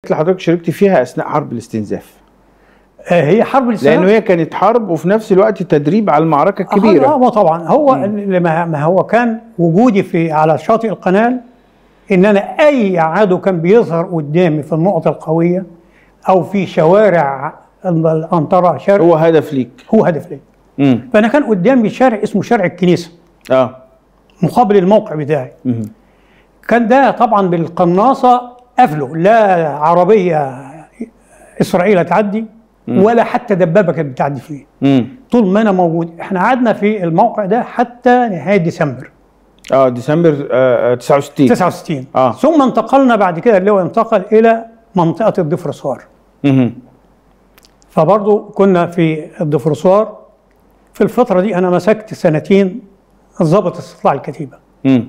اللي حضرتك شاركت فيها اثناء حرب الاستنزاف آه، هي حرب الاستنزاف لانه هي كانت حرب وفي نفس الوقت تدريب على المعركه اه الكبيره ما طبعا هو لما ما هو كان وجودي في على شاطئ القناه ان انا اي عدو كان بيظهر قدامي في النقط القويه او في شوارع الانطره شرق هو هدف ليك هو هدف لي امم فانا كان قدامي شارع اسمه شارع الكنيسه اه مقابل الموقع بتاعي مم. كان ده طبعا بالقناصه قفله لا عربيه اسرائيل تعدي ولا حتى دبابه كانت بتعدي فيه امم طول ما انا موجود احنا قعدنا في الموقع ده حتى نهايه ديسمبر اه ديسمبر آه آه، 69 69 آه. ثم انتقلنا بعد كده اللي هو انتقل الى منطقه الدفرسوار مهم. فبرضه كنا في الدفرسوار في الفتره دي انا مسكت سنتين ضابط استطلاع الكتيبه مم.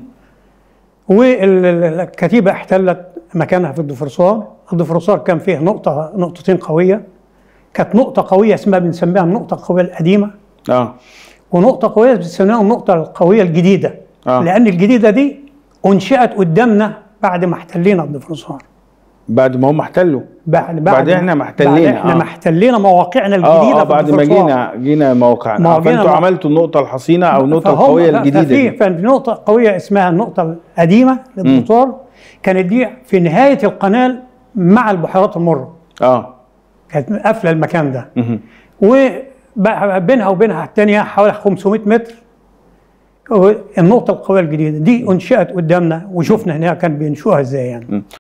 والكتيبه احتلت مكانها في الدفرسوار الدفرسوار كان فيه نقطه نقطتين قويه كانت نقطه قويه اسمها بنسميها النقطه القويه القديمه اه ونقطه قويه بنسميها النقطه القويه الجديده آه. لان الجديده دي انشئت قدامنا بعد ما احتلينا الدفرسوار بعد ما هم احتلوا بعد بعد بعد إحنا ما احتلينا، بعد احنا آه. ما احتلينا مواقعنا الجديده اه, آه في بعد ما الدفرسوار. جينا جينا موقعنا ما آه جينا فانتوا مو- عملتوا النقطه الحصينه او النقطه فهم- القويه ف- الجديده ففي دي ففي نقطة قوية اسمها النقطة القديمة للدكتور كانت دي في نهاية القناة مع البحيرات المرة اه كانت قافلة المكان ده مهم. وبينها وبينها الثانية حوالي 500 متر النقطة القوية الجديدة دي انشئت قدامنا وشفنا هنا كان بينشوها ازاي يعني